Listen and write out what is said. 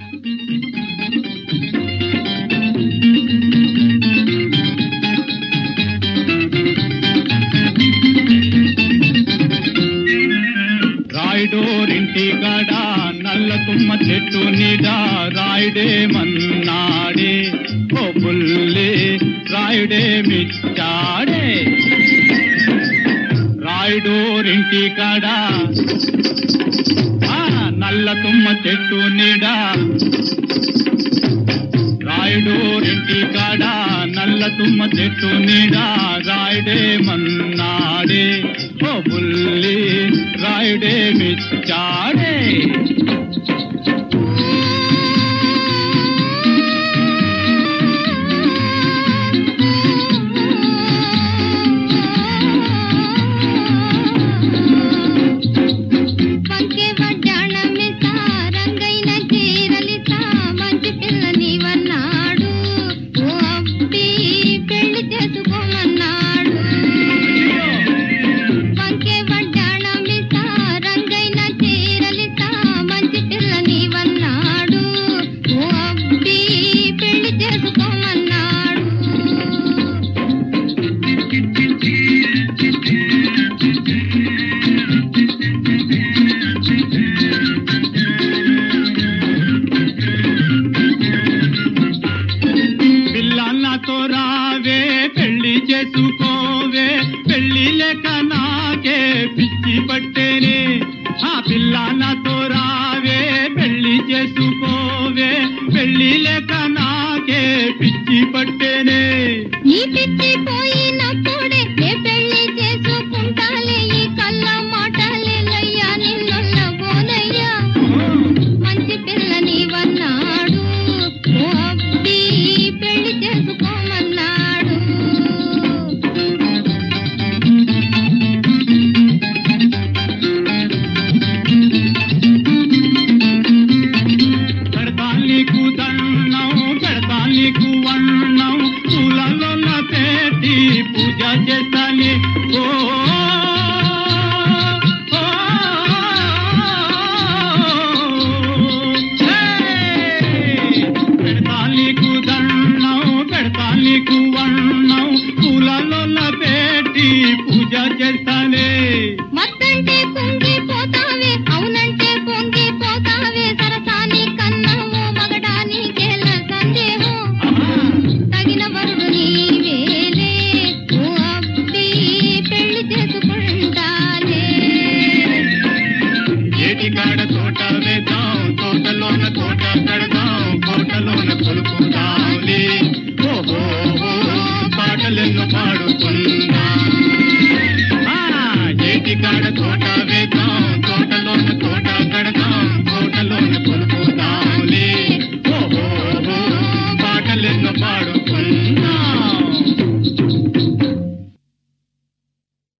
రాయుడోరింటి గడ నల్ల తుమ్మ చెట్టు నిడ రాయుడే మన్నాడే ఓ పుల్లి రాయుడే మిచ్చాడే రాయుడోరింటి గడ ఆ నల్ల తుమ్మ చెట్టు నిడ రాయుడోరింటి కాడ నల్ల తుమ్మ చెట్టు నీడ రాయుడే మన్నాడే ఓ బుల్లి రాయుడే మిచ్చాడే పంకే వడ్డాణమిత రంగైన చీరలిత మంచి పిల్ల నీవన్నాడు ఓ అబ్బి పెళ్లి చేసుకోమన్నాడు పంకే వడ్డాణమిత రంగైన చీరలిత మంచి పిల్ల నీవన్నాడు ఓ అబ్బి పెళ్లి చేసుకోమన్నాడు పిల్లన్నతో రావే పెళ్లి చేసుకోవే పెళ్లి లేక నాకే పిచ్చి పట్టేనే ఆ పిల్లన్నతో రావే పెళ్లి చేసుకోవే పెళ్లి లేక నాకే పిచ్చి పట్టేనే నీ పిచ్చి పోయినప్పుడే ఏ పెళ్లి చేసుకుంటాలే ఈ కళ్ళ మాటలేలయ్యా నిన్నొల్ల బోనయ్యా మంచి పిల్ల నీవన్నాడు ఓ అబ్బి పెళ్లి చేసుకోమన్నాడు పెడతాళ్ళకు దండం పెడతాళ్ళకు వన్నం పూలలో పెట్టి పూజ చేస్తాలి ఓ ఓ, హే! పెడతాళ్ళకు దండం పెడతాళ్ళకు వన్నం పూలలో పెట్టి పూజ చేస్తాలే మత్తంటే కుంగిపోతావే అవునంటే పొంగిపోతావే సరసాని కన్నావు మగడానికేల సందేహం తగిన వరుడు నీవేలే ఓ అబ్బి పెళ్లి చేసుకుంటాలే ఏటికాడ తోట వేద్దాం తోటలోన తోట పెడదాం కోటలోన కొలుపుదాంలే ఓహో పాటలెన్నో పాడుకుందాం ఆ, ఏటికాడ తోట వేద్దాం తోటలోన తోట